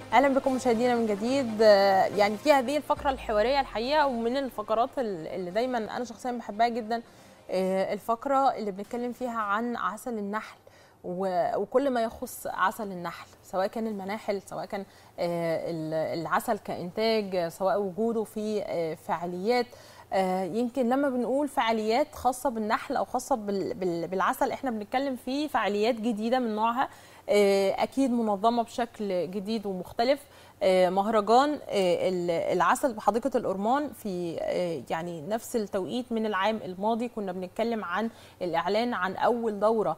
اهلا بكم مشاهدينا من جديد آه، يعني في هذه الفقره الحواريه الحقيقه ومن الفقرات ال- اللي دايما انا شخصيا بحبها جدا آه، الفقره اللي بنتكلم فيها عن عسل النحل و- وكل ما يخص عسل النحل سواء كان المناحل سواء كان آه، ال- العسل كانتاج آه، سواء وجوده في آه، فعاليات آه، يمكن لما بنقول فعاليات خاصه بالنحل او خاصه بال- بال- بالعسل احنا بنتكلم في فعاليات جديده من نوعها آه، اكيد منظمه بشكل جديد ومختلف آه، مهرجان آه، ال- العسل بحديقه الأرمان في آه، يعني نفس التوقيت من العام الماضي كنا بنتكلم عن الاعلان عن اول دوره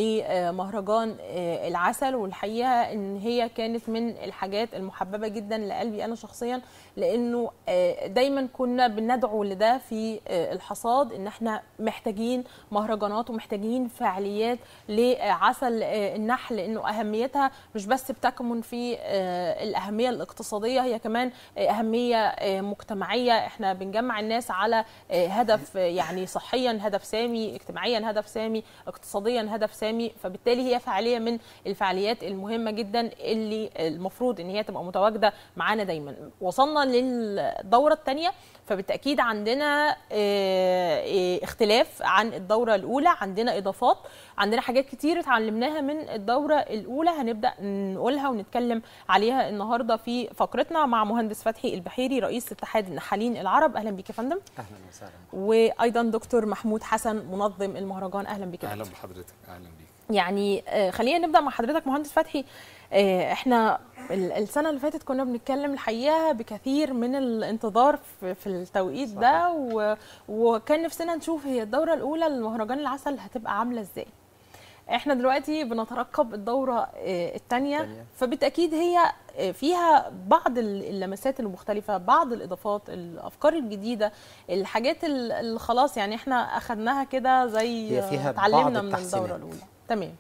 لمهرجان آه، العسل والحقيقه ان هي كانت من الحاجات المحببه جدا لقلبي انا شخصيا لانه آه، دايما كنا بندعو لده في آه، الحصاد ان احنا محتاجين مهرجانات ومحتاجين فعاليات لعسل آه، النحل لانه اهميتها مش بس بتكمن في آه، الاهميه الاقتصاديه هي كمان آه، اهميه آه، مجتمعيه احنا بنجمع الناس على آه، هدف آه، يعني صحيا هدف سامي اجتماعيا هدف سامي اقتصاديا هدف سامي فبالتالي هي فعاليه من الفعاليات المهمه جدا اللي المفروض ان هي تبقى متواجده معانا دايما وصلنا للدوره الثانيه فبالتاكيد عندنا آه، آه، اختلاف عن الدوره الاولى عندنا اضافات عندنا حاجات كتير اتعلمناها من الدوره الاولى هنبدا نقولها ونتكلم عليها النهارده في فقرتنا مع مهندس فتحي البحيري رئيس اتحاد النحالين العرب اهلا بيك يا فندم اهلا وسهلا وايضا دكتور محمود حسن منظم المهرجان اهلا بيك يا اهلا دكتور. بحضرتك اهلا بيك يعني آه، خلينا نبدا مع حضرتك مهندس فتحي آه، احنا ال- السنه اللي فاتت كنا بنتكلم الحقيقه بكثير من الانتظار في في التوقيت ده و- وكان نفسنا نشوف هي الدوره الاولى لمهرجان العسل هتبقى عامله ازاي احنا دلوقتي بنترقب الدوره الثانيه التانية. فبالتاكيد هي آه، فيها بعض ال- اللمسات المختلفه بعض الاضافات الافكار الجديده الحاجات ال- اللي خلاص يعني احنا اخذناها كده زي هي فيها بعض اتعلمنا من التحسينات. الدوره الاولى تمام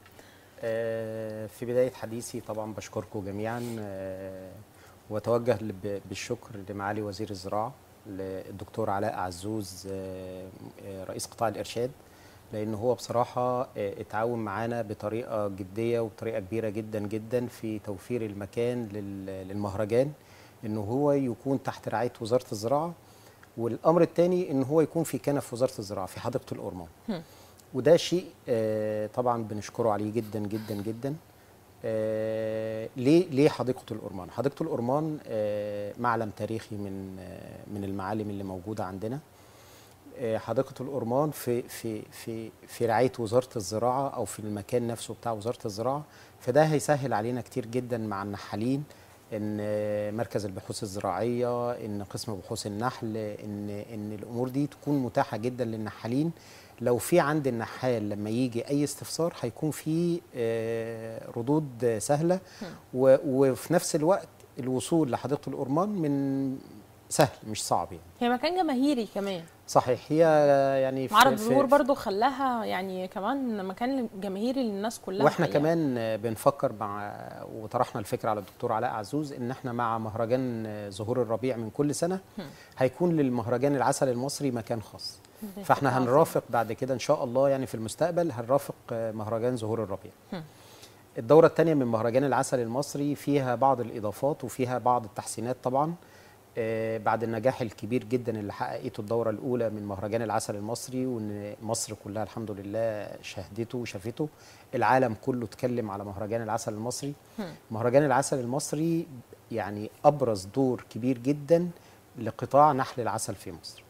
آه، في بداية حديثي طبعا بشكركم جميعا آه، واتوجه لب- بالشكر لمعالي وزير الزراعة للدكتور علاء عزوز آه، آه، رئيس قطاع الإرشاد لأن هو بصراحة آه، اتعاون معانا بطريقة جدية وبطريقة كبيرة جدا جدا في توفير المكان لل- للمهرجان إنه هو يكون تحت رعاية وزارة الزراعة والأمر الثاني إن هو يكون في كنف وزارة الزراعة في حديقة الأورمان وده شيء آه، طبعا بنشكره عليه جدا جدا جدا آه، ليه ليه حديقه الأورمان حديقه الأورمان آه، معلم تاريخي من آه، من المعالم اللي موجوده عندنا آه، حديقه الأورمان في في في في رعايه وزاره الزراعه او في المكان نفسه بتاع وزاره الزراعه فده هيسهل علينا كتير جدا مع النحالين ان آه، مركز البحوث الزراعيه ان قسم بحوث النحل ان ان الامور دي تكون متاحه جدا للنحالين لو في عند النحال لما يجي اي استفسار هيكون في آه، ردود سهله و- وفي نفس الوقت الوصول لحديقه الأورمان من سهل مش صعب يعني هي مكان جماهيري كمان صحيح هي يعني في- معرض في- الزهور برضو خلاها يعني كمان مكان جماهيري للناس كلها واحنا الحقيقة. كمان بنفكر مع وطرحنا الفكره على الدكتور علاء عزوز ان احنا مع مهرجان زهور الربيع من كل سنه هيكون للمهرجان العسل المصري مكان خاص دي فاحنا فكرة هنرافق بعد كده ان شاء الله يعني في المستقبل هنرافق مهرجان زهور الربيع الدورة الثانية من مهرجان العسل المصري فيها بعض الإضافات وفيها بعض التحسينات طبعا آه، بعد النجاح الكبير جدا اللي حققته الدورة الأولى من مهرجان العسل المصري وإن مصر كلها الحمد لله شهدته وشافته العالم كله اتكلم على مهرجان العسل المصري مهرجان العسل المصري يعني أبرز دور كبير جدا لقطاع نحل العسل في مصر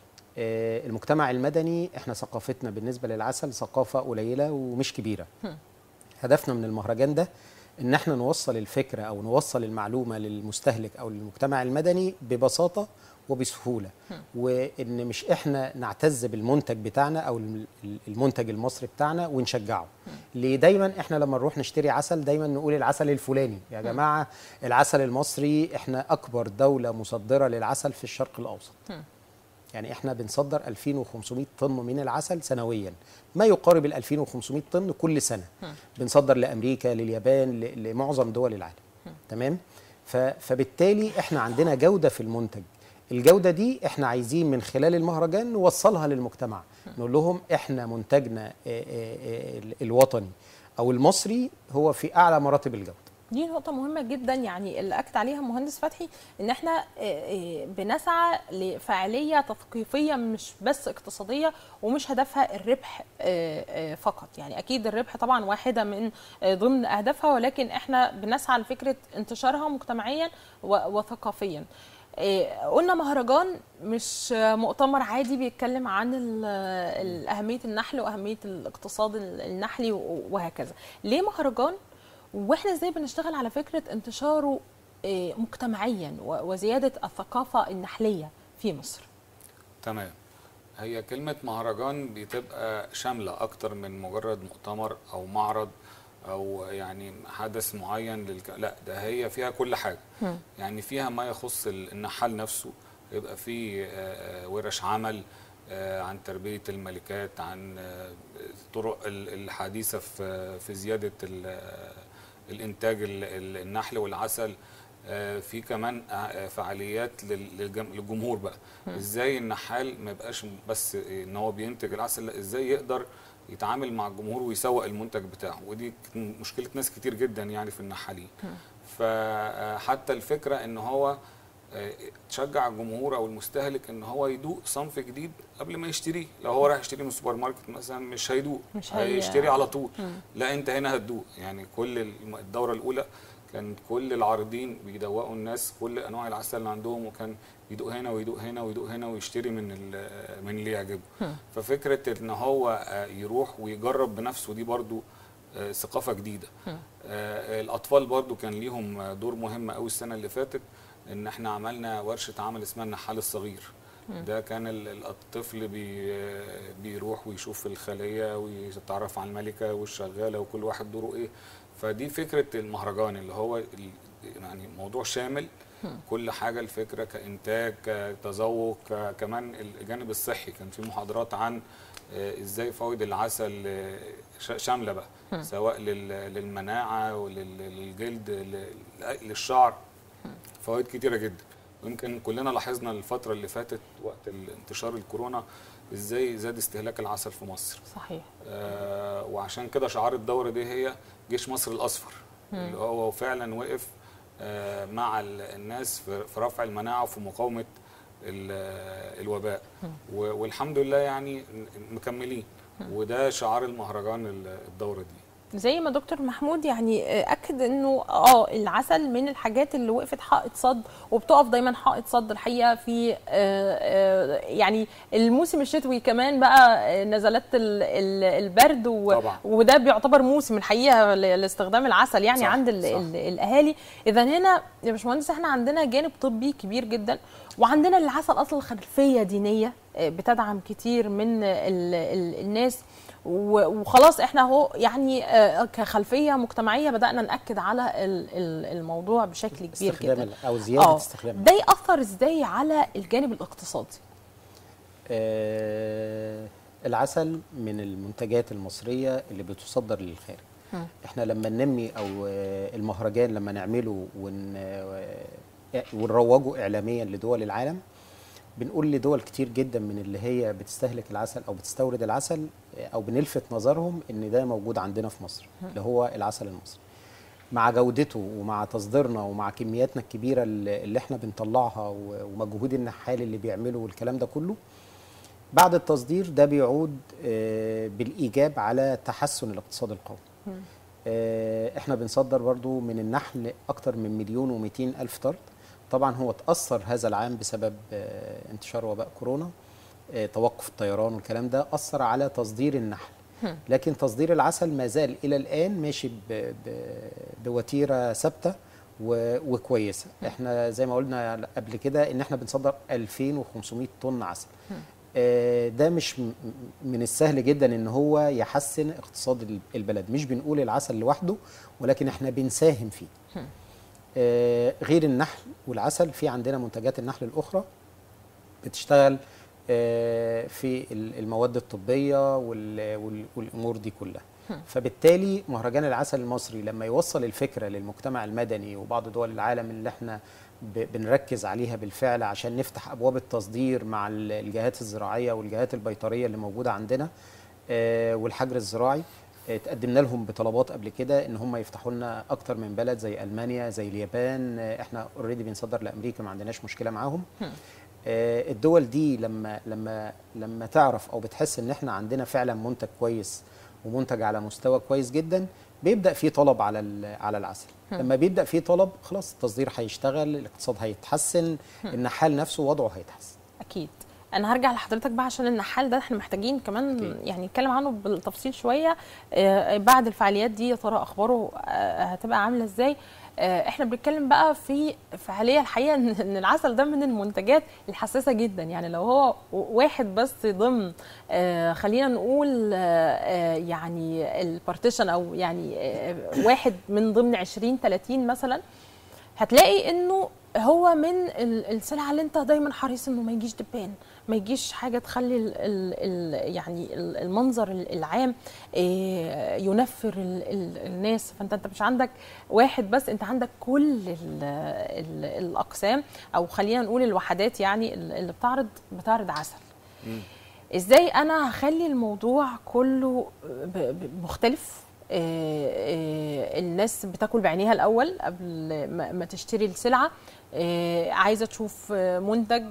آه، المجتمع المدني احنا ثقافتنا بالنسبة للعسل ثقافة قليلة ومش كبيرة هدفنا من المهرجان ده ان احنا نوصل الفكره او نوصل المعلومه للمستهلك او للمجتمع المدني ببساطه وبسهوله وان مش احنا نعتز بالمنتج بتاعنا او الم- المنتج المصري بتاعنا ونشجعه ليه دايما احنا لما نروح نشتري عسل دايما نقول العسل الفلاني يا جماعه العسل المصري احنا اكبر دوله مصدره للعسل في الشرق الاوسط يعني احنا بنصدر 2500 طن من العسل سنويا ما يقارب ال 2500 طن كل سنه بنصدر لامريكا لليابان ل- لمعظم دول العالم تمام ف- فبالتالي احنا عندنا جوده في المنتج الجوده دي احنا عايزين من خلال المهرجان نوصلها للمجتمع نقول لهم احنا منتجنا آه، آه، آه، الوطني او المصري هو في اعلى مراتب الجوده دي نقطة مهمة جدا يعني اللي أكد عليها مهندس فتحي إن إحنا آه، آه، بنسعى لفعالية تثقيفية مش بس اقتصادية ومش هدفها الربح آه، آه، فقط يعني أكيد الربح طبعا واحدة من آه، ضمن أهدافها ولكن إحنا بنسعى لفكرة انتشارها مجتمعيا و- وثقافيا آه، قلنا مهرجان مش آه، مؤتمر عادي بيتكلم عن ال- ال- أهمية النحل وأهمية الاقتصاد النحلي و- وهكذا ليه مهرجان واحنا ازاي بنشتغل على فكره انتشاره آه، مجتمعيا و- وزياده الثقافه النحليه في مصر تمام هي كلمة مهرجان بتبقى شاملة أكتر من مجرد مؤتمر أو معرض أو يعني حدث معين للك... لا ده هي فيها كل حاجة مم. يعني فيها ما يخص ال- النحال نفسه يبقى فيه آه، آه، ورش عمل آه، عن تربية الملكات عن آه، الطرق ال- الحديثة في في زيادة ال- آه، الإنتاج ال- ال- النحل والعسل آه، في كمان آه، فعاليات لل- للجم- للجمهور بقى ازاي النحال ما يبقاش بس ان هو بينتج العسل لا ازاي يقدر يتعامل مع الجمهور ويسوق المنتج بتاعه ودي مشكله ناس كتير جدا يعني في النحالين فحتى الفكره ان هو آه، تشجع الجمهور او المستهلك ان هو يدوق صنف جديد قبل ما يشتريه لو هو رايح يشتري من السوبر ماركت مثلا مش هيدوق مش هي- هيشتري على طول لا انت هنا هتدوق يعني كل الم- الدوره الاولى كان كل العارضين بيدوقوا الناس كل انواع العسل اللي عندهم وكان يدوق هنا ويدوق هنا ويدوق هنا ويشتري من ال- من اللي يعجبه ففكره ان هو آه، يروح ويجرب بنفسه دي برضو آه، ثقافه جديده آه، الاطفال برضو كان ليهم آه، دور مهم قوي السنه اللي فاتت ان احنا عملنا ورشه عمل اسمها النحال الصغير ده كان ال- ال- الطفل بي بيروح ويشوف الخليه ويتعرف على الملكه والشغاله وكل واحد دوره ايه فدي فكره المهرجان اللي هو ال- يعني موضوع شامل كل حاجه الفكره كانتاج كتذوق ك- كمان الجانب الصحي كان في محاضرات عن آه، ازاي فوائد العسل آه، ش- شامله بقى سواء لل- للمناعه وللجلد لل- للشعر فوائد كتيره جدا ويمكن كلنا لاحظنا الفتره اللي فاتت وقت انتشار الكورونا ازاي زاد استهلاك العسل في مصر صحيح آه وعشان كده شعار الدوره دي هي جيش مصر الاصفر اللي هو فعلا وقف آه مع ال- الناس في في رفع المناعه وفي مقاومه ال- الوباء و- والحمد لله يعني مكملين وده شعار المهرجان ال- الدوره دي زي ما دكتور محمود يعني آه، اكد انه اه العسل من الحاجات اللي وقفت حائط صد وبتقف دايما حائط صد الحقيقه في آه، آه، يعني الموسم الشتوي كمان بقى آه، نزلات ال- ال- البرد و- طبعا. وده بيعتبر موسم الحقيقه ل- لاستخدام العسل يعني صح، عند ال صح. ال الاهالي اذا هنا يا باشمهندس احنا عندنا جانب طبي كبير جدا وعندنا العسل اصلا خلفيه دينيه آه، بتدعم كتير من ال ال الناس و- وخلاص احنا اهو يعني آه، كخلفيه مجتمعيه بدانا ناكد على ال- ال- الموضوع بشكل كبير استخدام جدا ال- او زياده آه. استخدام ده ياثر ازاي على الجانب الاقتصادي آه، العسل من المنتجات المصرية اللي بتصدر للخارج مم. احنا لما ننمي او آه، المهرجان لما نعمله ون آه، ونروجه اعلاميا لدول العالم بنقول لدول كتير جدا من اللي هي بتستهلك العسل او بتستورد العسل آه، او بنلفت نظرهم ان ده موجود عندنا في مصر اللي هو العسل المصري مع جودته ومع تصديرنا ومع كمياتنا الكبيره اللي اللي احنا بنطلعها و- ومجهود النحال اللي بيعمله والكلام ده كله بعد التصدير ده بيعود آه، بالايجاب على تحسن الاقتصاد القومي آه، احنا بنصدر برضو من النحل اكتر من مليون ومئتين الف طرد طبعا هو تاثر هذا العام بسبب آه، انتشار وباء كورونا آه، توقف الطيران والكلام ده اثر على تصدير النحل لكن تصدير العسل ما زال الى الان ماشي ب- ب- بوتيره ثابته و- وكويسه احنا زي ما قلنا قبل كده ان احنا بنصدر 2500 طن عسل آه، ده مش م- من السهل جدا ان هو يحسن اقتصاد ال- البلد مش بنقول العسل لوحده ولكن احنا بنساهم فيه آه، غير النحل والعسل في عندنا منتجات النحل الاخرى بتشتغل آه، في ال- المواد الطبيه وال- وال- والامور دي كلها فبالتالي مهرجان العسل المصري لما يوصل الفكره للمجتمع المدني وبعض دول العالم اللي احنا ب- بنركز عليها بالفعل عشان نفتح ابواب التصدير مع ال- الجهات الزراعيه والجهات البيطريه اللي موجوده عندنا آه، والحجر الزراعي آه، تقدمنا لهم بطلبات قبل كده ان هم يفتحوا لنا اكتر من بلد زي المانيا زي اليابان آه، احنا اوريدي بنصدر لامريكا ما عندناش مشكله معاهم آه، الدول دي لما لما لما تعرف او بتحس ان احنا عندنا فعلا منتج كويس ومنتج على مستوى كويس جدا بيبدا في طلب على ال- على العسل لما بيبدا في طلب خلاص التصدير هيشتغل الاقتصاد هيتحسن النحال نفسه وضعه هيتحسن اكيد انا هرجع لحضرتك بقى عشان النحال ده احنا محتاجين كمان أكيد. يعني نتكلم عنه بالتفصيل شويه آه، بعد الفعاليات دي يا ترى اخباره آه، هتبقى عامله ازاي آه، احنا بنتكلم بقى في فعاليه الحقيقه ان إن العسل ده من المنتجات الحساسه جدا يعني لو هو واحد بس ضمن آه، خلينا نقول آه، آه، يعني البارتيشن او يعني آه، واحد من ضمن 20 30 مثلا هتلاقي انه هو من ال- السلعه اللي انت دايما حريص انه ما يجيش دبان ما يجيش حاجه تخلي ال ال ال يعني ال- المنظر ال- العام إيه، ينفر ال ال الناس فانت انت مش عندك واحد بس انت عندك كل ال ال الاقسام او خلينا نقول الوحدات يعني ال- اللي بتعرض بتعرض عسل ازاي انا هخلي الموضوع كله ب- ب- مختلف آه، آه، الناس بتاكل بعينيها الاول قبل ما ما تشتري السلعه آه، عايزه تشوف آه، منتج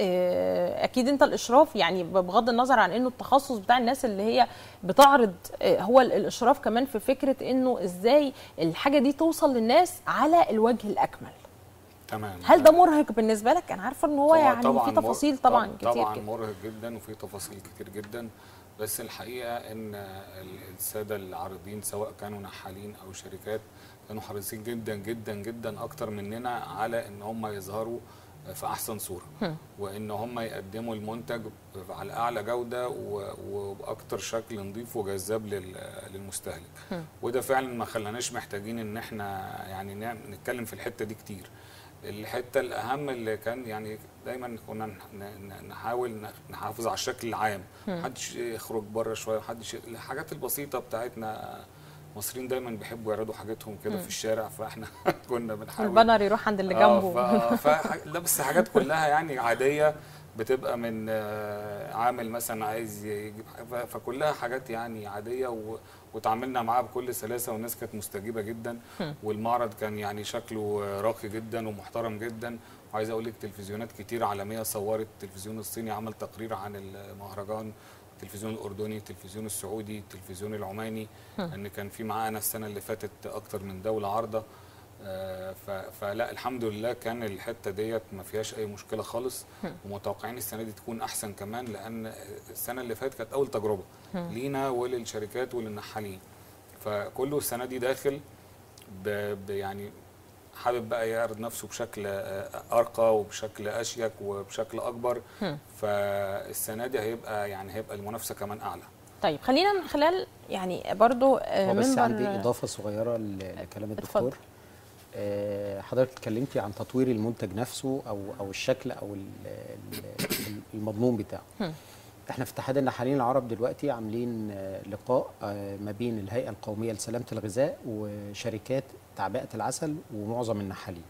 آه، اكيد انت الاشراف يعني بغض النظر عن انه التخصص بتاع الناس اللي هي بتعرض آه، هو ال- الاشراف كمان في فكره انه ازاي الحاجه دي توصل للناس على الوجه الاكمل تمام هل ده مرهق بالنسبه لك انا عارفه ان هو يعني في مر- تفاصيل طبعا طب- كتير طبعا كده. مرهق جدا وفي تفاصيل كتير جدا بس الحقيقه ان ال- الساده العارضين سواء كانوا نحالين او شركات كانوا حريصين جدا جدا جدا اكتر مننا على ان هم يظهروا في احسن صوره وان هم يقدموا المنتج على اعلى جوده و- وباكتر شكل نظيف وجذاب لل- للمستهلك وده فعلا ما خلاناش محتاجين ان احنا يعني نعم- نتكلم في الحته دي كتير الحته الاهم اللي كان يعني دايما كنا ن- ن- نحاول نخ- نحافظ على الشكل العام محدش يخرج بره شويه محدش ي- الحاجات البسيطه بتاعتنا المصريين دايما بيحبوا يعرضوا حاجاتهم كده في الشارع فاحنا كنا بنحاول البانر يروح عند اللي آه، جنبه ف... ف... لا بس حاجات كلها يعني عاديه بتبقى من آه، عامل مثلا عايز يجيب حاجة، ف- فكلها حاجات يعني عاديه و... وتعاملنا معاها بكل سلاسه والناس كانت مستجيبه جدا والمعرض كان يعني شكله آه، راقي جدا ومحترم جدا وعايز اقول لك تلفزيونات كتير عالميه صورت التلفزيون الصيني عمل تقرير عن المهرجان التلفزيون الاردني التلفزيون السعودي التلفزيون العماني ان كان في معانا السنه اللي فاتت اكتر من دوله عارضه آه، ف- فلا الحمد لله كان الحته ديت ما فيهاش اي مشكله خالص ومتوقعين السنه دي تكون احسن كمان لان السنه اللي فاتت كانت اول تجربه لينا وللشركات وللنحالين فكله السنه دي داخل ب ب- يعني حابب بقى يعرض نفسه بشكل آه، ارقى وبشكل اشيك وبشكل اكبر فالسنه دي هيبقى يعني هيبقى المنافسه كمان اعلى طيب خلينا من خلال يعني برضو آه، هو بس منبر عندي اضافه صغيره ل- لكلام اتفضل. الدكتور آه، حضرتك اتكلمتي عن تطوير المنتج نفسه او او الشكل او ال- ال- المضمون بتاعه احنا في اتحاد النحالين العرب دلوقتي عاملين آه، لقاء آه، ما بين الهيئه القوميه لسلامه الغذاء وشركات تعبئه العسل ومعظم النحالين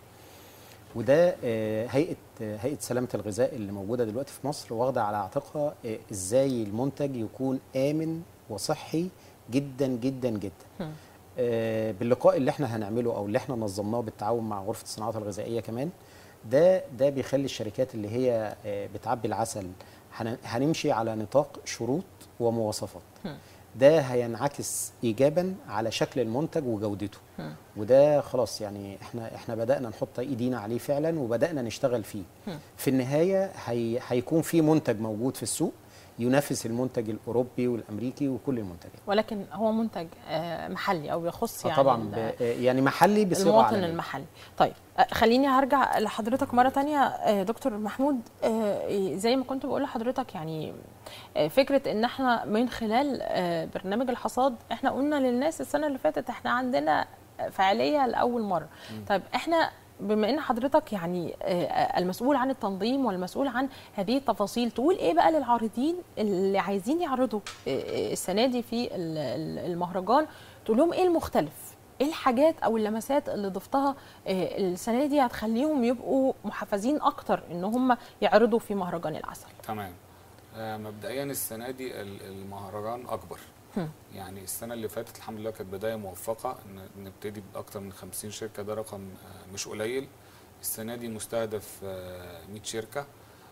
وده آه، هيئه آه، هيئه سلامه الغذاء اللي موجوده دلوقتي في مصر واخده على عاتقها آه، ازاي المنتج يكون امن وصحي جدا جدا جدا آه، باللقاء اللي احنا هنعمله او اللي احنا نظمناه بالتعاون مع غرفه الصناعات الغذائيه كمان ده ده بيخلي الشركات اللي هي آه، بتعبي العسل هن- هنمشي على نطاق شروط ومواصفات ده هينعكس ايجابا على شكل المنتج وجودته وده خلاص يعني احنا احنا بدانا نحط ايدينا عليه فعلا وبدانا نشتغل فيه في النهايه هي هيكون في منتج موجود في السوق ينافس المنتج الاوروبي والامريكي وكل المنتجات ولكن هو منتج آه، محلي او يخص آه يعني طبعا ال- ب- يعني محلي بصيغه المواطن عالمية. المحلي طيب آه، خليني هرجع لحضرتك مرة تانية آه، دكتور محمود آه، زي ما كنت بقول لحضرتك يعني آه، فكرة ان احنا من خلال آه، برنامج الحصاد احنا قلنا للناس السنة اللي فاتت احنا عندنا فعالية لأول مرة طيب احنا بما ان حضرتك يعني آه، المسؤول عن التنظيم والمسؤول عن هذه التفاصيل تقول ايه بقى للعارضين اللي عايزين يعرضوا آه، آه، السنه دي في ال- ال- المهرجان تقول لهم ايه المختلف ايه الحاجات او اللمسات اللي ضفتها آه، السنه دي هتخليهم يبقوا محفزين اكتر ان هم يعرضوا في مهرجان العسل تمام آه، مبدئيا السنه دي ال- المهرجان اكبر يعني السنه اللي فاتت الحمد لله كانت بدايه موفقه ان نبتدي باكثر من 50 شركه ده رقم آه، مش قليل السنه دي مستهدف آه، 100 شركه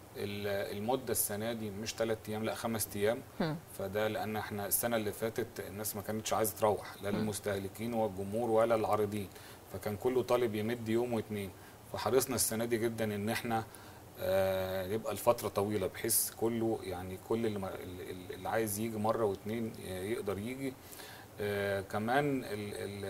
ال- المده السنه دي مش ثلاث ايام لا خمس ايام هم. فده لان احنا السنه اللي فاتت الناس ما كانتش عايزه تروح لا للمستهلكين ولا الجمهور ولا العارضين فكان كله طالب يمد يوم واثنين فحرصنا السنه دي جدا ان احنا آه يبقى الفتره طويله بحيث كله يعني كل اللي, ما- اللي اللي عايز يجي مره واثنين يقدر يجي آه كمان ال-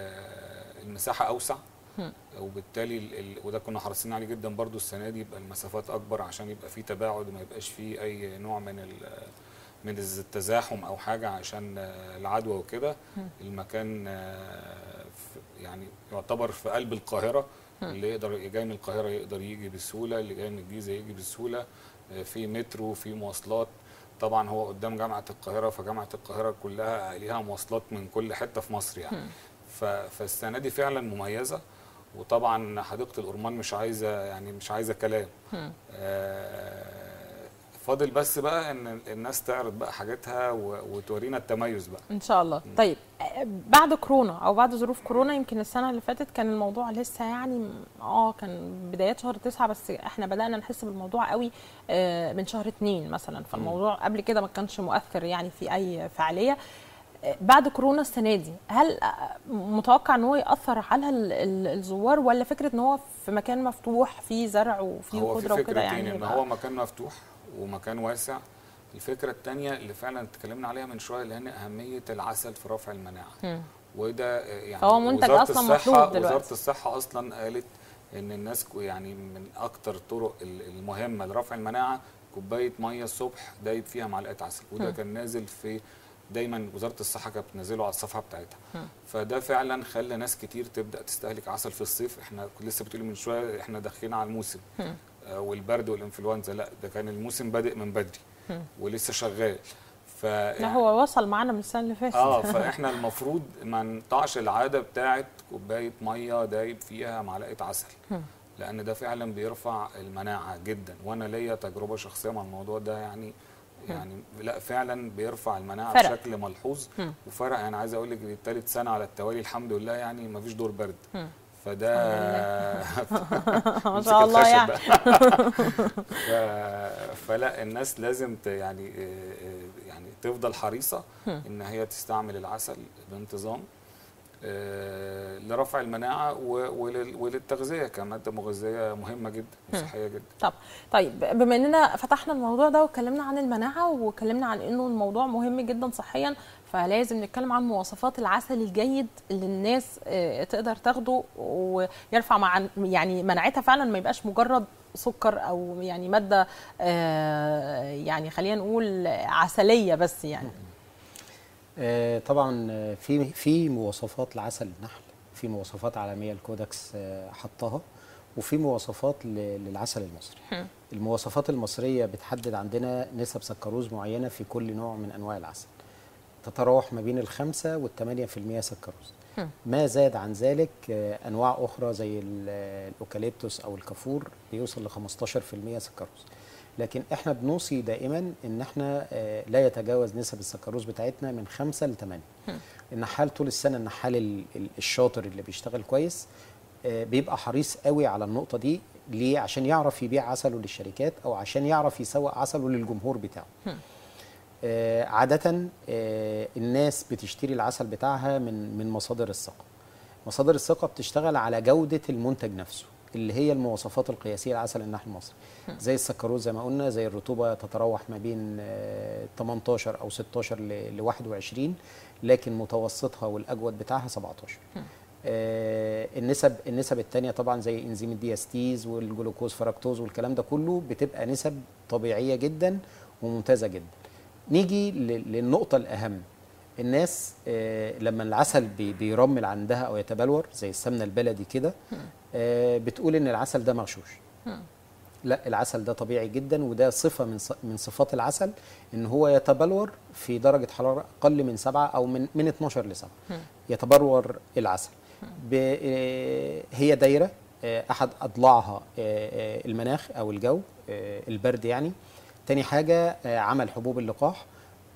ال- المساحه اوسع هم. وبالتالي ال- ال- وده كنا حريصين عليه جدا برضو السنه دي يبقى المسافات اكبر عشان يبقى في تباعد وما يبقاش في اي نوع من ال- من التزاحم او حاجه عشان آه، العدوى وكده المكان آه، في- يعني يعتبر في قلب القاهره اللي يقدر جاي من القاهره يقدر يجي بسهوله اللي جاي من الجيزه يجي بسهوله آه، في مترو في مواصلات طبعا هو قدام جامعه القاهره فجامعه القاهره كلها ليها مواصلات من كل حته في مصر يعني ف- فالسنه دي فعلا مميزه وطبعا حديقه الأورمان مش عايزه يعني مش عايزه كلام هم. آه، فاضل بس بقى ان الناس تعرض بقى حاجاتها و- وتورينا التميز بقى ان شاء الله طيب آه، بعد كورونا او بعد ظروف كورونا يمكن السنه اللي فاتت كان الموضوع لسه يعني م- اه كان بدايات شهر تسعة بس احنا بدانا نحس بالموضوع قوي آه، من شهر اتنين مثلا فالموضوع قبل كده ما كانش مؤثر يعني في اي فعاليه آه، بعد كورونا السنه دي هل آه، متوقع ان هو ياثر على ال- ال- الزوار ولا فكره ان هو في مكان مفتوح فيه زرع وفيه هو في خضره وكده فكرتين يعني ان يبقى- هو مكان مفتوح ومكان واسع الفكره الثانيه اللي فعلا اتكلمنا عليها من شويه اللي هي اهميه العسل في رفع المناعه مم. وده آه، يعني فهو منتج وزارة أصلاً الصحة مطلوب دلوقتي. وزاره الصحه اصلا قالت ان الناس كو- يعني من اكتر الطرق ال- المهمه لرفع المناعه كوبايه ميه الصبح دايب فيها معلقه عسل وده مم. كان نازل في دايما وزاره الصحه كانت بتنزله على الصفحه بتاعتها مم. فده فعلا خلى ناس كتير تبدا تستهلك عسل في الصيف احنا كنت لسه بتقولي من شويه احنا داخلين على الموسم مم. آه، والبرد والانفلونزا لا ده كان الموسم بادئ من بدري مم. ولسه شغال ف لا هو وصل معانا من السنه اللي فاتت اه فاحنا المفروض ما نقطعش العاده بتاعه كوبايه ميه دايب فيها معلقه عسل مم. لان ده فعلا بيرفع المناعه جدا وانا ليا تجربه شخصيه مع الموضوع ده يعني يعني لا فعلا بيرفع المناعه فرق. بشكل ملحوظ مم. وفرق انا عايز اقول لك دي ثالث سنه على التوالي الحمد لله يعني ما فيش دور برد مم. فده ما امسك شاء الله الخشب يعني بقى. ف- فلا الناس لازم ت- يعني آه، آه، يعني تفضل حريصه هم. ان هي تستعمل العسل بانتظام آه، لرفع المناعه و- ولل- وللتغذيه كماده مغذيه مهمه جدا هم. وصحيه جدا طب طيب بما اننا فتحنا الموضوع ده واتكلمنا عن المناعه واتكلمنا عن انه الموضوع مهم جدا صحيا فلازم نتكلم عن مواصفات العسل الجيد اللي الناس آه، تقدر تاخده ويرفع مع يعني مناعتها فعلا ما يبقاش مجرد سكر او يعني ماده آه، يعني خلينا نقول عسليه بس يعني آه، طبعا آه، في في مواصفات لعسل النحل في مواصفات عالميه الكودكس آه، حطها وفي مواصفات ل- للعسل المصري هم. المواصفات المصريه بتحدد عندنا نسب سكروز معينه في كل نوع من انواع العسل تتراوح ما بين الخمسة والثمانية في المية سكروز هم. ما زاد عن ذلك آه، أنواع أخرى زي ال- الأوكاليبتوس أو الكافور بيوصل ل 15% سكروز لكن احنا بنوصي دائما ان احنا آه، لا يتجاوز نسب السكروز بتاعتنا من 5 ل 8 هم. النحال طول السنه النحال ال- ال- الشاطر اللي بيشتغل كويس آه، بيبقى حريص قوي على النقطه دي ليه عشان يعرف يبيع عسله للشركات او عشان يعرف يسوق عسله للجمهور بتاعه هم. آه، عادة آه، الناس بتشتري العسل بتاعها من من مصادر الثقة. مصادر الثقة بتشتغل على جودة المنتج نفسه اللي هي المواصفات القياسية لعسل النحل المصري. زي السكروز زي ما قلنا زي الرطوبة تتراوح ما بين آه، 18 أو 16 ل 21 لكن متوسطها والأجود بتاعها 17. آه، النسب النسب الثانيه طبعا زي انزيم الدياستيز والجلوكوز فركتوز والكلام ده كله بتبقى نسب طبيعيه جدا وممتازه جدا نيجي ل- للنقطه الاهم الناس آه، لما العسل بي- بيرمل عندها او يتبلور زي السمنه البلدي كده آه، بتقول ان العسل ده مغشوش لا العسل ده طبيعي جدا وده صفه من ص- من صفات العسل ان هو يتبلور في درجه حراره اقل من 7 او من من 12 ل 7 يتبلور العسل ب- آه، هي دايره آه، احد اضلاعها آه، آه، المناخ او الجو آه، البرد يعني تاني حاجه آه، عمل حبوب اللقاح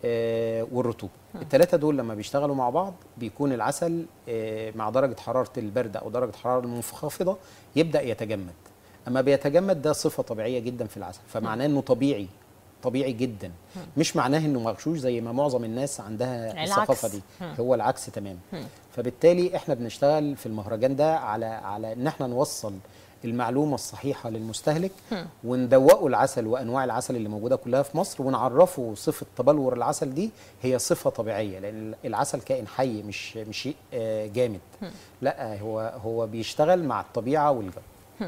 آه، والرطوبه الثلاثه دول لما بيشتغلوا مع بعض بيكون العسل آه، مع درجه حراره البرد او درجه حراره المنخفضه يبدا يتجمد اما بيتجمد ده صفه طبيعيه جدا في العسل فمعناه انه طبيعي طبيعي جدا مش معناه انه مغشوش زي ما معظم الناس عندها العكس. الثقافه دي مم. هو العكس تماما مم. فبالتالي احنا بنشتغل في المهرجان ده على على ان احنا نوصل المعلومه الصحيحه للمستهلك مم. وندوقه العسل وانواع العسل اللي موجوده كلها في مصر ونعرفه صفه تبلور العسل دي هي صفه طبيعيه لان العسل كائن حي مش مش شيء آه، جامد لا هو هو بيشتغل مع الطبيعه والجو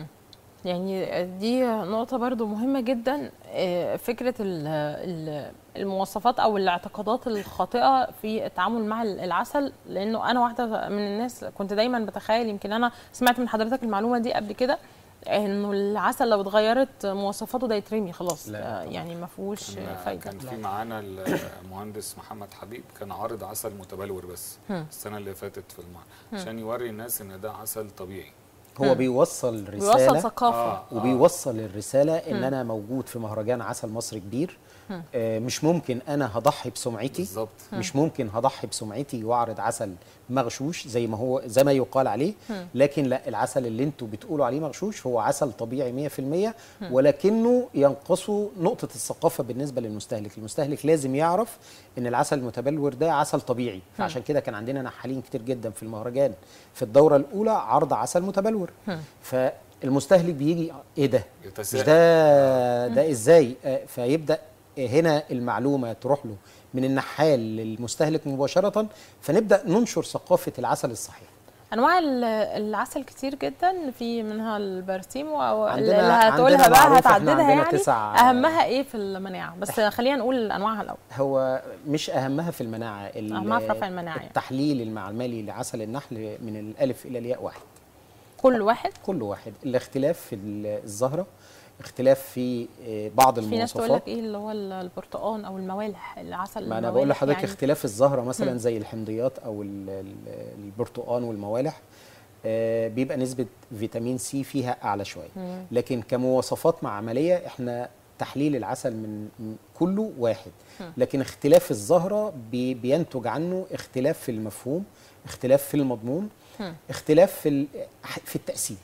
يعني دي نقطة برضو مهمة جدا آه، فكرة ال- ال- المواصفات أو الاعتقادات الخاطئة في التعامل مع العسل لأنه أنا واحدة من الناس كنت دايما بتخيل يمكن أنا سمعت من حضرتك المعلومة دي قبل كده إنه العسل لو اتغيرت مواصفاته ده يترمي خلاص لا آه، طبعا. يعني ما فيهوش كان فايدة كان في معانا المهندس محمد حبيب كان عارض عسل متبلور بس هم. السنه اللي فاتت في المعرض عشان يوري الناس ان ده عسل طبيعي هو بيوصل بيوصل رساله ثقافة آه. وبيوصل الرساله ان مم. انا موجود في مهرجان عسل مصر كبير مم. آه، مش ممكن انا هضحي بسمعتي بالظبط مش ممكن هضحي بسمعتي واعرض عسل مغشوش زي ما هو زي ما يقال عليه مم. لكن لا العسل اللي انتوا بتقولوا عليه مغشوش هو عسل طبيعي 100% ولكنه ينقصه نقطة الثقافة بالنسبة للمستهلك المستهلك لازم يعرف ان العسل المتبلور ده عسل طبيعي فعشان كده كان عندنا نحالين كتير جدا في المهرجان في الدورة الأولى عرض عسل متبلور مم. فالمستهلك بيجي ايه ده مش يتساءل ده ده ازاي آه، فيبدا هنا المعلومه تروح له من النحال للمستهلك مباشره فنبدا ننشر ثقافه العسل الصحيح انواع ال- العسل كتير جدا في منها البرسيم او عندنا- اللي هتقولها عندنا بقى معروف إحنا هتعددها عندنا يعني تسع- اهمها ايه في المناعه بس خلينا نقول انواعها الاول هو مش اهمها في المناعه ال- أهمها في رفع المناعة يعني. التحليل المعملي لعسل النحل من الالف الى الياء واحد كل واحد كل واحد الاختلاف في ال- الزهره اختلاف في آه، بعض في ناس تقول المواصفات لك ايه اللي هو ال- البرتقال او الموالح العسل ما انا بقول لحضرتك يعني اختلاف الزهره مثلا مم. زي الحمضيات او ال- ال- البرتقان والموالح آه، بيبقى نسبه فيتامين سي فيها اعلى شويه مم. لكن كمواصفات معمليه احنا تحليل العسل من من كله واحد مم. لكن اختلاف الزهره بي- بينتج عنه اختلاف في المفهوم اختلاف في المضمون مم. اختلاف في ال- في التاثير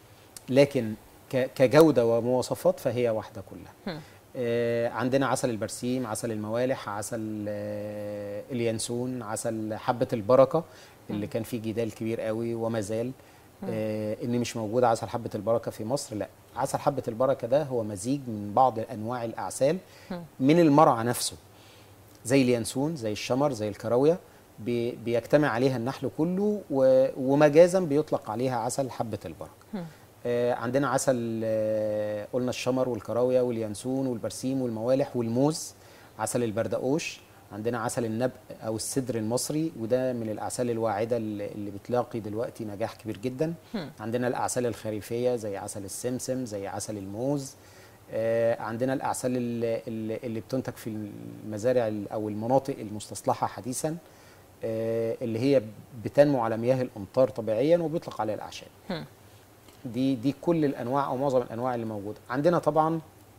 لكن ك- كجوده ومواصفات فهي واحده كلها مم. آه، عندنا عسل البرسيم عسل الموالح عسل آه، اليانسون عسل حبة البركة اللي كان فيه جدال كبير قوي وما زال آه، ان مش موجود عسل حبة البركة في مصر لا عسل حبة البركة ده هو مزيج من بعض انواع الاعسال مم. من المرعى نفسه زي اليانسون زي الشمر زي الكراوية بي- بيجتمع عليها النحل كله و- ومجازا بيطلق عليها عسل حبة البركة مم. آه، عندنا عسل آه، قلنا الشمر والكراوية واليانسون والبرسيم والموالح والموز عسل البردقوش عندنا عسل النبق او السدر المصري وده من الاعسال الواعده اللي اللي بتلاقي دلوقتي نجاح كبير جدا هم. عندنا الاعسال الخريفيه زي عسل السمسم زي عسل الموز آه، عندنا الاعسال اللي, اللي اللي بتنتج في المزارع ال- او المناطق المستصلحه حديثا آه، اللي هي بتنمو على مياه الامطار طبيعيا وبيطلق عليها الاعشاب هم. دي دي كل الانواع او معظم الانواع اللي موجوده عندنا طبعا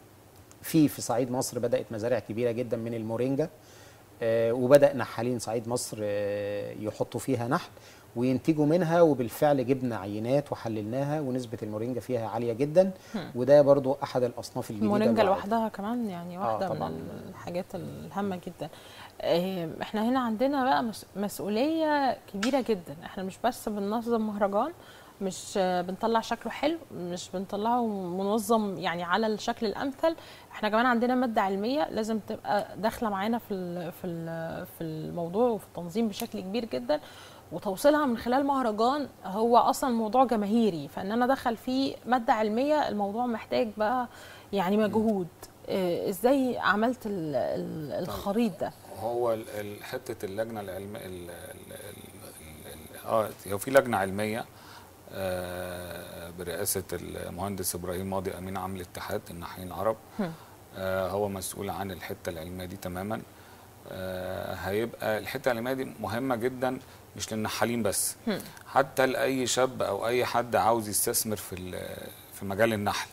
في في صعيد مصر بدات مزارع كبيره جدا من المورينجا آه، وبدا نحالين صعيد مصر آه، يحطوا فيها نحل وينتجوا منها وبالفعل جبنا عينات وحللناها ونسبه المورينجا فيها عاليه جدا هم. وده برضو احد الاصناف الجديده المورينجا الواعدة. لوحدها كمان يعني واحده طبعاً. من الحاجات الهامه جدا آه، احنا هنا عندنا بقى مس- مسؤوليه كبيره جدا احنا مش بس بننظم مهرجان مش آه، بنطلع شكله حلو مش بنطلعه منظم يعني على الشكل الامثل احنا كمان عندنا ماده علميه لازم تبقى داخله معانا في ال- في ال- في الموضوع وفي التنظيم بشكل كبير جدا وتوصيلها من خلال مهرجان هو اصلا موضوع جماهيري فان انا ادخل فيه ماده علميه الموضوع محتاج بقى يعني مجهود آه، ازاي عملت ال- ال- الخريط ده هو ال- ال- حته اللجنه العلميه ال- ال- ال- ال- اه هو في لجنه علميه آه، برئاسه المهندس ابراهيم ماضي امين عام الاتحاد الناحيين العرب هم. آه، هو مسؤول عن الحته العلميه دي تماما آه، هيبقى الحته العلميه دي مهمه جدا مش للنحالين بس هم. حتى لاي شاب او اي حد عاوز يستثمر في ال- في مجال النحل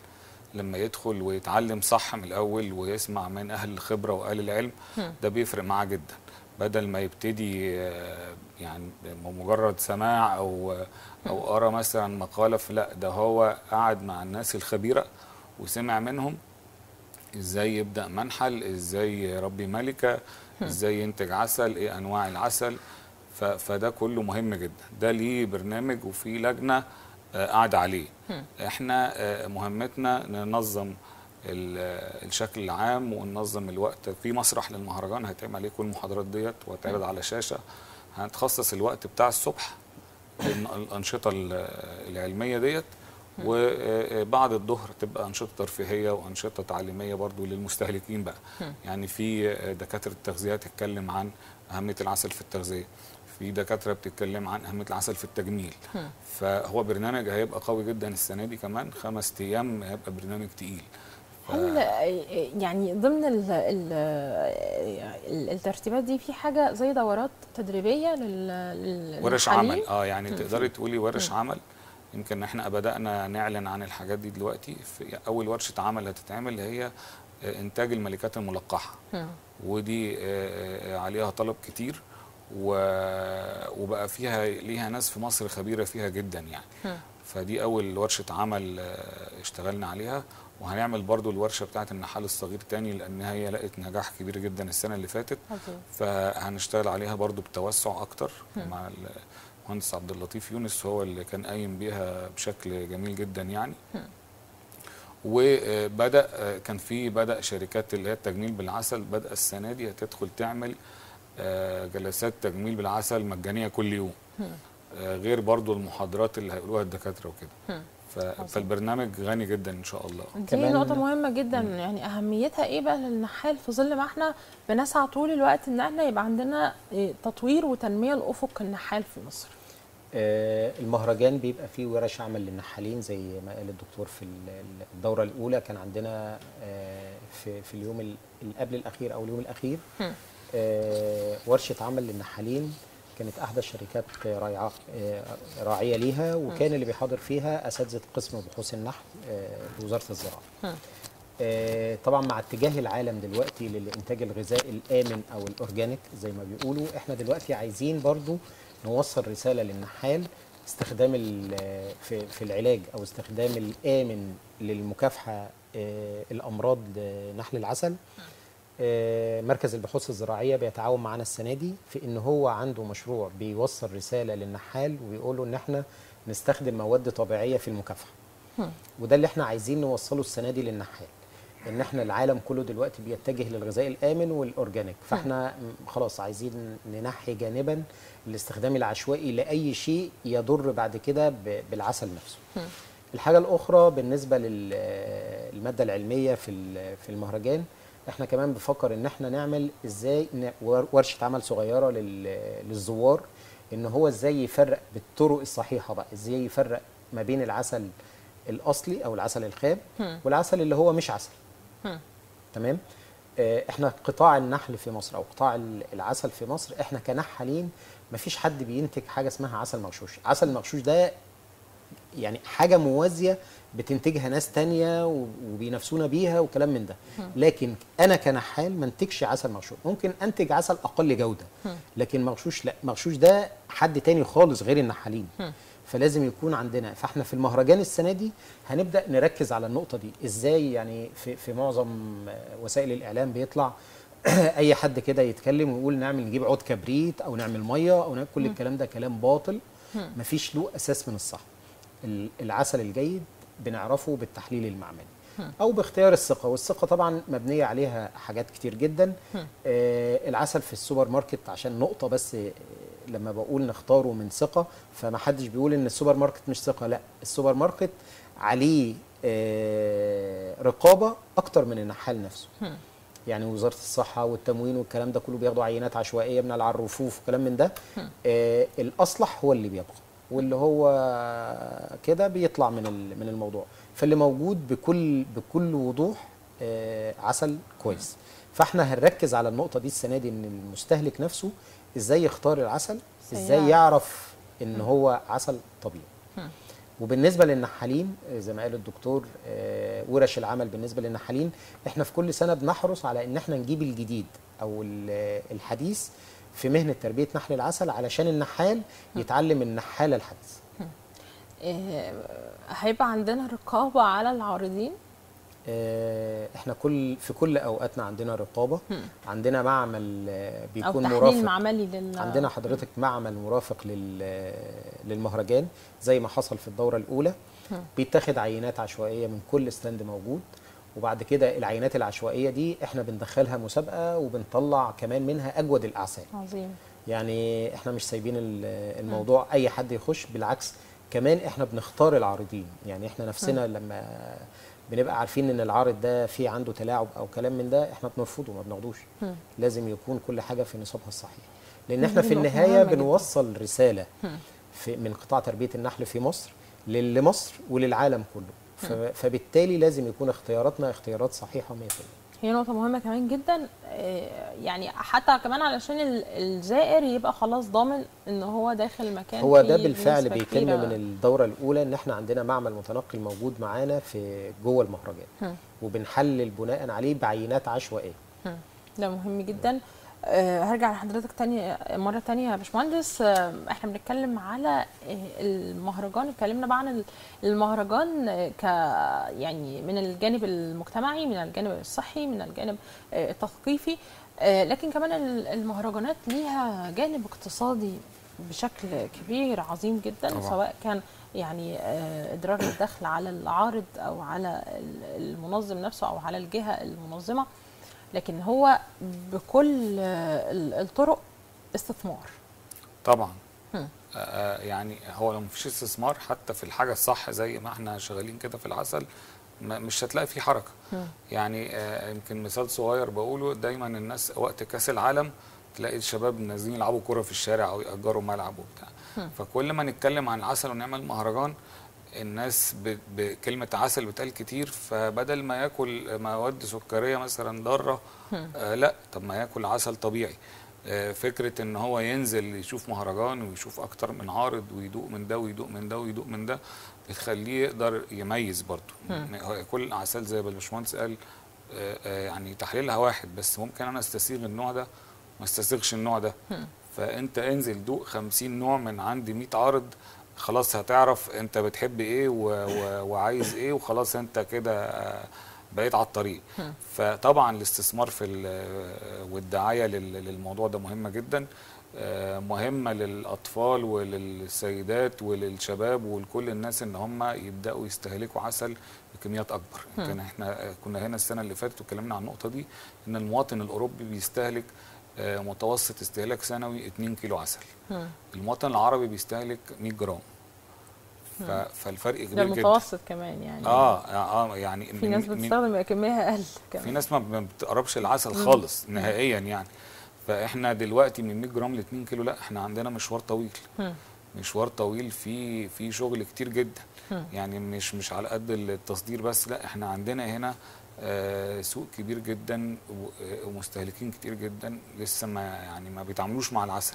لما يدخل ويتعلم صح من الاول ويسمع من اهل الخبره واهل العلم ده بيفرق معاه جدا بدل ما يبتدي آه، يعني مجرد سماع او او قرا مثلا مقاله في لا ده هو قعد مع الناس الخبيره وسمع منهم ازاي يبدا منحل ازاي يربي ملكه ازاي ينتج عسل ايه انواع العسل ف- فده كله مهم جدا ده ليه برنامج وفي لجنه آه، قاعده عليه احنا آه، مهمتنا ننظم ال- آه، الشكل العام وننظم الوقت في مسرح للمهرجان هيتعمل عليه كل المحاضرات ديت وهتعرض على شاشه هنتخصص الوقت بتاع الصبح للانشطه ال- العلميه ديت وبعد الظهر تبقى انشطه ترفيهيه وانشطه تعليميه برضو للمستهلكين بقى يعني في دكاتره التغذيه تتكلم عن اهميه العسل في التغذيه في دكاتره بتتكلم عن اهميه العسل في التجميل فهو برنامج هيبقى قوي جدا السنه دي كمان خمس ايام هيبقى برنامج تقيل ف- هل يعني ضمن ال ال ال- الترتيبات دي في حاجه زي دورات تدريبيه لل لل- ورش للحالين؟ عمل اه يعني تقدري تقولي ورش عمل يمكن احنا بدانا نعلن عن الحاجات دي دلوقتي في اول ورشه عمل هتتعمل هي آه، انتاج الملكات الملقحه مم. ودي آه، آه، عليها طلب كتير و- وبقى فيها ليها ناس في مصر خبيره فيها جدا يعني مم. فدي اول ورشه عمل آه، اشتغلنا عليها وهنعمل برضو الورشه بتاعه النحال الصغير تاني لان هي لقت نجاح كبير جدا السنه اللي فاتت عظيم. فهنشتغل عليها برضو بتوسع اكتر مع المهندس عبد اللطيف يونس هو اللي كان قايم بيها بشكل جميل جدا يعني وبدا كان في بدا شركات اللي هي التجميل بالعسل بدا السنه دي هتدخل تعمل آه، جلسات تجميل بالعسل مجانيه كل يوم آه، غير برضو المحاضرات اللي هيقولوها الدكاتره وكده ف- فالبرنامج غني جدا ان شاء الله دي كمان- نقطة مهمة جدا يعني أهميتها إيه بقى للنحال في ظل ما إحنا بنسعى طول الوقت إن إحنا يبقى عندنا إيه، تطوير وتنمية لأفق النحال في مصر. آه، المهرجان بيبقى فيه ورش عمل للنحالين زي ما قال الدكتور في ال- ال- الدوره الاولى كان عندنا آه، في في اليوم ال- اللي قبل الاخير او اليوم الاخير هم. آه، ورشه عمل للنحالين كانت احدى الشركات راعيه آه، راعيه ليها وكان اللي بيحاضر فيها اساتذه قسم بحوث النحل آه، بوزاره الزراعه هم. آه، طبعا مع اتجاه العالم دلوقتي للانتاج الغذائي الامن او الاورجانيك زي ما بيقولوا احنا دلوقتي عايزين برضو نوصل رساله للنحال استخدام ال- في في العلاج او استخدام الامن للمكافحه آه، الامراض نحل العسل آه، مركز البحوث الزراعيه بيتعاون معانا السنه دي في ان هو عنده مشروع بيوصل رساله للنحال وبيقول له ان احنا نستخدم مواد طبيعيه في المكافحه هم. وده اللي احنا عايزين نوصله السنه دي للنحال ان احنا العالم كله دلوقتي بيتجه للغذاء الامن والاورجانيك فاحنا م- خلاص عايزين ننحي جانبا الاستخدام العشوائي لاي شيء يضر بعد كده ب- بالعسل نفسه الحاجه الاخرى بالنسبه للماده العلميه في ال- في المهرجان احنا كمان بفكر ان احنا نعمل ازاي ن- ور- ورشه عمل صغيره لل- للزوار ان هو ازاي يفرق بالطرق الصحيحه بقى ازاي يفرق ما بين العسل الاصلي او العسل الخام هم. والعسل اللي هو مش عسل هم. تمام آه، احنا قطاع النحل في مصر او قطاع ال- العسل في مصر احنا كنحالين مفيش حد بينتج حاجه اسمها عسل مغشوش عسل مغشوش ده يعني حاجه موازيه بتنتجها ناس تانية و- وبينافسونا بيها وكلام من ده لكن انا كنحال ما انتجش عسل مغشوش ممكن انتج عسل اقل جوده لكن مغشوش لا مغشوش ده حد تاني خالص غير النحالين فلازم يكون عندنا فاحنا في المهرجان السنه دي هنبدا نركز على النقطه دي ازاي يعني في في معظم آه، وسائل الاعلام بيطلع اي حد كده يتكلم ويقول نعمل نجيب عود كبريت او نعمل ميه او نعمل كل الكلام ده كلام باطل مفيش له اساس من الصح ال- العسل الجيد بنعرفه بالتحليل المعملي او باختيار الثقه والثقه طبعا مبنيه عليها حاجات كتير جدا آه العسل في السوبر ماركت عشان نقطه بس آه، لما بقول نختاره من ثقه فما حدش بيقول ان السوبر ماركت مش ثقه لا السوبر ماركت عليه آه رقابه اكتر من النحال نفسه يعني وزاره الصحه والتموين والكلام ده كله بياخدوا عينات عشوائيه من على الرفوف وكلام من ده آه الاصلح هو اللي بيبقى واللي هو كده بيطلع من ال- من الموضوع فاللي موجود بكل بكل وضوح آه عسل كويس فاحنا هنركز على النقطه دي السنه دي ان المستهلك نفسه ازاي يختار العسل ازاي سيعرف. يعرف ان هو عسل طبيعي وبالنسبه للنحالين آه، زي ما قال الدكتور آه، ورش العمل بالنسبه للنحالين احنا في كل سنه بنحرص على ان احنا نجيب الجديد او ال- الحديث في مهنه تربيه نحل العسل علشان النحال يتعلم النحاله الحديث آه، هيبقى عندنا رقابه على العارضين آه، احنا كل في كل اوقاتنا عندنا رقابه عندنا معمل آه، او بيكون تحليل مرافق معملي لل عندنا حضرتك معمل مرافق لل- للمهرجان زي ما حصل في الدوره الاولى بيتاخد عينات عشوائيه من كل ستاند موجود وبعد كده العينات العشوائيه دي احنا بندخلها مسابقه وبنطلع كمان منها اجود الاعسال عظيم يعني احنا مش سايبين ال- الموضوع اي حد يخش بالعكس كمان احنا بنختار العارضين يعني احنا نفسنا لما بنبقى عارفين ان العارض ده فيه عنده تلاعب او كلام من ده احنا بنرفضه ما بناخدوش لازم يكون كل حاجه في نصابها الصحيح لان احنا دي في نقطة النهايه مهمة جداً. بنوصل رساله في من قطاع تربيه النحل في مصر لمصر وللعالم كله ف- فبالتالي لازم يكون اختياراتنا اختيارات صحيحه 100% هي نقطة مهمة كمان جدا آه، يعني حتى كمان علشان ال- الزائر يبقى خلاص ضامن ان هو داخل مكان هو فيه ده بالفعل نسبة بيتم كبيرة. من الدوره الاولى ان احنا عندنا معمل متنقل موجود معانا في جوه المهرجان وبنحلل بناء عليه بعينات عشوائيه ده مهم جدا آه، هرجع لحضرتك تاني مرة تانية يا باشمهندس آه، احنا بنتكلم على آه، المهرجان اتكلمنا بقى عن ال- المهرجان آه، ك يعني من الجانب المجتمعي من الجانب الصحي من الجانب آه، التثقيفي آه، لكن كمان ال- المهرجانات ليها جانب اقتصادي بشكل كبير عظيم جدا طبعا. سواء كان يعني آه، ادراج الدخل على العارض او على ال- المنظم نفسه او على الجهه المنظمه لكن هو بكل آه، ال- الطرق استثمار طبعا هم. آه يعني هو لو مفيش استثمار حتى في الحاجه الصح زي ما احنا شغالين كده في العسل ما- مش هتلاقي فيه حركه يعني آه يمكن مثال صغير بقوله دايما الناس وقت كاس العالم تلاقي الشباب نازلين يلعبوا كوره في الشارع او ياجروا ملعب وبتاع فكل ما نتكلم عن العسل ونعمل مهرجان الناس ب- بكلمة عسل بتقال كتير فبدل ما ياكل مواد سكرية مثلا ضارة آه لا طب ما ياكل عسل طبيعي آه فكرة ان هو ينزل يشوف مهرجان ويشوف اكتر من عارض ويدوق من ده ويدوق من ده ويدوق من ده بتخليه يقدر يميز برضه يعني هو كل الاعسال زي ما الباشمهندس قال آه آه يعني تحليلها واحد بس ممكن انا استسيغ النوع ده ما استسيغش النوع ده فانت انزل دوق 50 نوع من عندي 100 عارض خلاص هتعرف انت بتحب ايه و... و... وعايز ايه وخلاص انت كده آه، بقيت على الطريق فطبعا الاستثمار في ال- والدعايه لل- للموضوع ده مهمه جدا آه، مهمه للاطفال وللسيدات وللشباب ولكل الناس ان هم يبداوا يستهلكوا عسل بكميات اكبر يمكن احنا كنا هنا السنه اللي فاتت واتكلمنا عن النقطه دي ان المواطن الاوروبي بيستهلك آه، متوسط استهلاك سنوي 2 كيلو عسل المواطن العربي بيستهلك 100 جرام ف... فالفرق ده كبير جدا المتوسط كمان يعني اه اه يعني في ناس من- بتستخدم كمية اقل كمان في ناس ما ما بتقربش العسل خالص نهائيا يعني فاحنا دلوقتي من 100 جرام ل 2 كيلو لا احنا عندنا مشوار طويل مم. مشوار طويل في في شغل كتير جدا يعني مش مش على قد التصدير بس لا احنا عندنا هنا آه، سوق كبير جدا و- آه، ومستهلكين كتير جدا لسه ما يعني ما بيتعاملوش مع العسل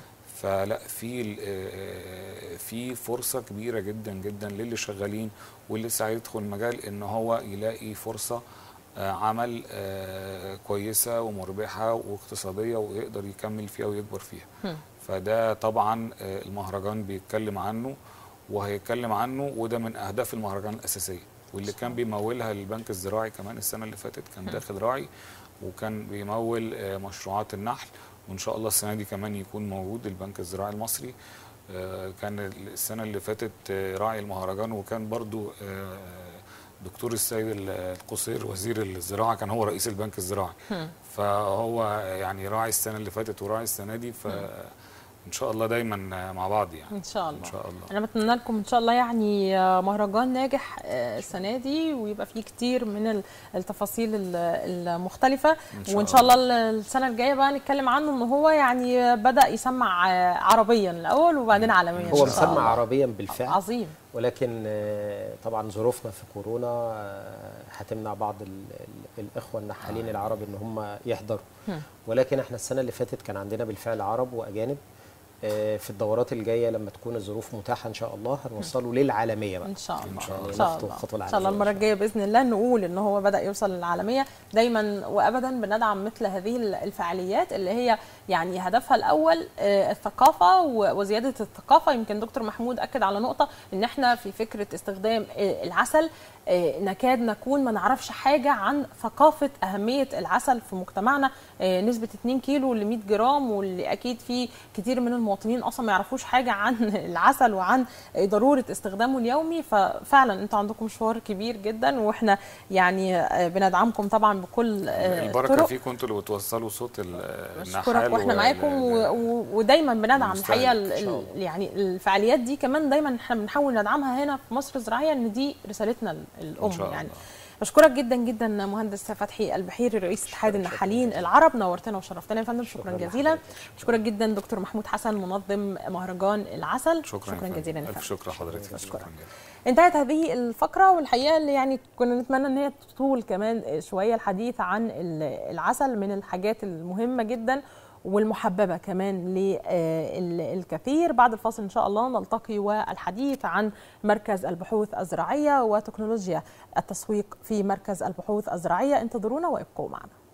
فلا في ال- آه، في فرصه كبيره جدا جدا للي شغالين واللي لسه هيدخل المجال ان هو يلاقي فرصه آه، عمل آه، كويسه ومربحه واقتصاديه ويقدر يكمل فيها ويكبر فيها فده طبعا آه، المهرجان بيتكلم عنه وهيتكلم عنه وده من اهداف المهرجان الاساسيه واللي كان بيمولها البنك الزراعي كمان السنه اللي فاتت كان داخل راعي وكان بيمول آه، مشروعات النحل وان شاء الله السنه دي كمان يكون موجود البنك الزراعي المصري آه، كان السنه اللي فاتت آه، راعي المهرجان وكان برضو آه، دكتور السيد القصير وزير الزراعه كان هو رئيس البنك الزراعي فهو يعني راعي السنه اللي فاتت وراعي السنه دي فان شاء الله دايما مع بعض يعني ان شاء الله ان شاء الله انا بتمنى لكم ان شاء الله يعني آه، مهرجان ناجح آه، السنه دي ويبقى فيه كتير من ال- التفاصيل ال- المختلفه إن شاء وان شاء الله ال- السنه الجايه بقى نتكلم عنه ان هو يعني آه، بدا يسمع آه، عربيا الاول وبعدين عالميا هو إن شاء مسمى الله. عربيا بالفعل عظيم ولكن آه، طبعا ظروفنا في كورونا آه، هتمنع بعض ال- ال- الاخوه النحالين العرب ان هم يحضروا ولكن احنا السنه اللي فاتت كان عندنا بالفعل عرب واجانب آه، في الدورات الجايه لما تكون الظروف متاحه ان شاء الله هنوصله للعالميه بقى ان شاء الله إن شاء ان الله. شاء نخطو الله الخطوة ان شاء الله العالمية المره إن الجايه باذن الله نقول ان هو بدا يوصل للعالميه دايما وابدا بندعم مثل هذه الفعاليات اللي هي يعني هدفها الاول آه، الثقافه و- وزياده الثقافه يمكن دكتور محمود اكد على نقطه ان احنا في فكره استخدام آه، العسل آه، نكاد نكون ما نعرفش حاجه عن ثقافه اهميه العسل في مجتمعنا آه، نسبه 2 كيلو ل 100 جرام واللي اكيد في كتير من المواطنين اصلا ما يعرفوش حاجه عن العسل وعن ضروره استخدامه اليومي ففعلا انتوا عندكم مشوار كبير جدا واحنا يعني آه، بندعمكم طبعا بكل آه، البركه الطرق. فيكم انتوا اللي بتوصلوا صوت ال- بشكرك النحال واحنا وال- معاكم و... ال- و... ودايما بندعم المستهلك الحقيقه إن ال... شاء ال- الله. يعني الفعاليات دي كمان دايما احنا بنحاول ندعمها هنا في مصر الزراعيه ان دي رسالتنا ال- الام شاء يعني الله. بشكرك جدا جدا مهندس فتحي البحيري رئيس اتحاد النحالين العرب نورتنا وشرفتنا يا فندم شكرا, شكراً جزيلا لحضرتك. بشكرك جدا دكتور محمود حسن منظم مهرجان العسل شكرا, شكرا يا فندم. جزيلا يا الف فندم. شكر لحضرتك بشكرك. شكرا جدا انتهت هذه الفقرة والحقيقة اللي يعني كنا نتمنى ان هي تطول كمان شوية الحديث عن ال- العسل من الحاجات المهمة جدا والمحببة كمان للكثير بعد الفاصل ان شاء الله نلتقي والحديث عن مركز البحوث الزراعية وتكنولوجيا التسويق في مركز البحوث الزراعية انتظرونا وابقوا معنا